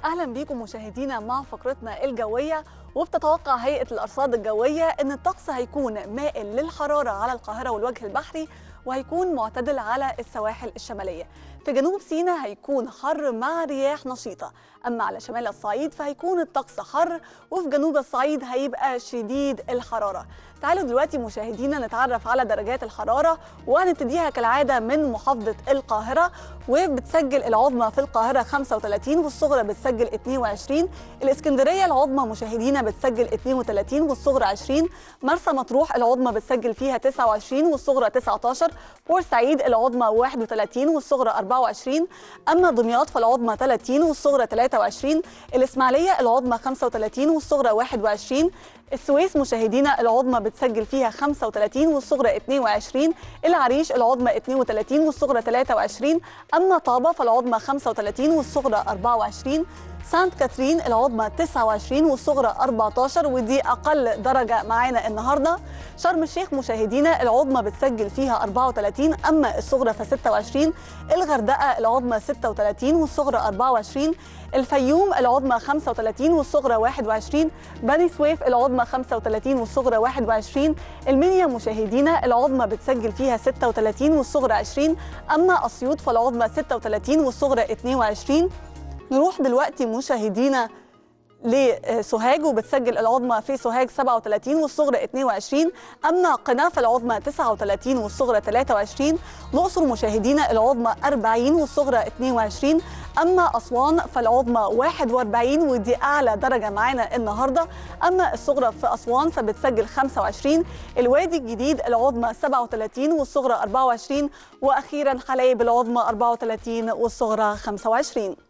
اهلا بيكم مشاهدينا مع فقرتنا الجويه وبتتوقع هيئه الارصاد الجويه ان الطقس هيكون مائل للحراره على القاهره والوجه البحري وهيكون معتدل على السواحل الشماليه في جنوب سيناء هيكون حر مع رياح نشيطه اما على شمال الصعيد فهيكون الطقس حر وفي جنوب الصعيد هيبقى شديد الحراره تعالوا دلوقتي مشاهدينا نتعرف على درجات الحراره وهنبتديها كالعاده من محافظه القاهره وبتسجل العظمى في القاهره 35 والصغرى بتسجل 22 الاسكندريه العظمى مشاهدينا بتسجل 32 والصغرى 20 مرسى مطروح العظمى بتسجل فيها 29 والصغرى 19 بورسعيد العظمى 31 والصغرى 24 اما دمياط فالعظمى 30 والصغرى 23 الاسماعيليه العظمى 35 والصغرى 21 السويس مشاهدينا العظمى بتسجل فيها 35 والصغرى 22 العريش العظمى 32 والصغرى 23 اما طابه فالعظمى 35 والصغرى 24 سانت كاترين العظمى 29 والصغرى 14 ودي اقل درجه معانا النهارده شرم الشيخ مشاهدينا العظمى بتسجل فيها 34 اما الصغرى ف 26 الغردقه العظمى 36 والصغرى 24 الفيوم العظمى 35 والصغرى 21 بني سويف العظمى 35 والصغرى 21 المنيا مشاهدينا العظمى بتسجل فيها 36 والصغرى 20 اما اسيوط فالعظمى 36 والصغرى 22 نروح دلوقتي مشاهدينا لسوهاج وبتسجل العظمى في سوهاج 37 والصغرى 22 اما قنا فالعظمى 39 والصغرى 23 الاقصر مشاهدينا العظمى 40 والصغرى 22 اما اسوان فالعظمى 41 ودي اعلى درجه معانا النهارده اما الصغرى في اسوان فبتسجل 25 الوادي الجديد العظمى 37 والصغرى 24 واخيرا حلايب العظمى 34 والصغرى 25